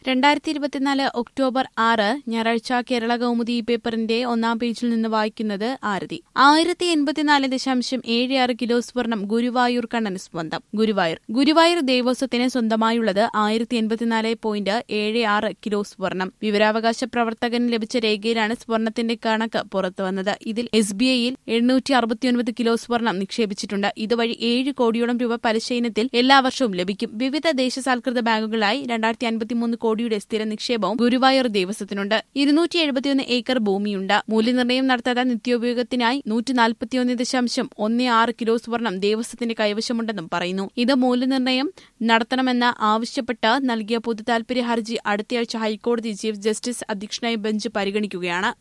രണ്ടായിരത്തി ഇരുപത്തിനാല് ഒക്ടോബർ ആറ് ഞായറാഴ്ച കേരള കൗമുദി പേപ്പറിന്റെ ഒന്നാം പേജിൽ നിന്ന് വായിക്കുന്നത് ആരതി ആയിരത്തി എൺപത്തിനാല് ദശാംശം ഏഴ് ആറ് കിലോ സ്വർണം ഗുരുവായൂർ കണ്ണന് സ്വന്തം ഗുരുവായൂർ ഗുരുവായൂർ ദേവസ്വത്തിന് സ്വന്തമായുള്ളത് ആയിരത്തി എൺപത്തിനാല് പോയിന്റ് ഏഴ് ആറ് കിലോ സ്വർണം വിവരാവകാശ പ്രവർത്തകന് ലഭിച്ച രേഖയിലാണ് സ്വർണത്തിന്റെ കണക്ക് പുറത്തുവന്നത് ഇതിൽ എസ് ബി ഐയിൽ എണ്ണൂറ്റി അറുപത്തിയൊൻപത് കിലോ സ്വർണം നിക്ഷേപിച്ചിട്ടുണ്ട് ഇതുവഴി ഏഴ് കോടിയോളം രൂപ പലിശ ഇനത്തിൽ എല്ലാ വർഷവും ലഭിക്കും വിവിധ ദേശസാൽകൃത ബാങ്കുകളായി രണ്ടായിരത്തി അൻപത്തിമൂന്ന് കോടിയുടെ സ്ഥിര നിക്ഷേപവും ഗുരുവായൂർ ദേവസ്വത്തിനുണ്ട് ഇരുന്നൂറ്റി എഴുപത്തിയൊന്ന് ഏക്കർ ഭൂമിയുണ്ട് മൂല്യനിർണ്ണയം നടത്താതെ നിത്യോപയോഗത്തിനായി നൂറ്റി നാൽപ്പത്തിയൊന്ന് ദശാംശം ഒന്ന് ആറ് കിലോ സ്വർണം ദേവസ്വത്തിന്റെ കൈവശമുണ്ടെന്നും പറയുന്നു ഇത് മൂല്യനിർണ്ണയം നടത്തണമെന്ന് ആവശ്യപ്പെട്ട് നൽകിയ പൊതുതാൽപര്യ ഹർജി അടുത്തയാഴ്ച ഹൈക്കോടതി ചീഫ് ജസ്റ്റിസ് അധ്യക്ഷനായ ബെഞ്ച് പരിഗണിക്കുകയാണ്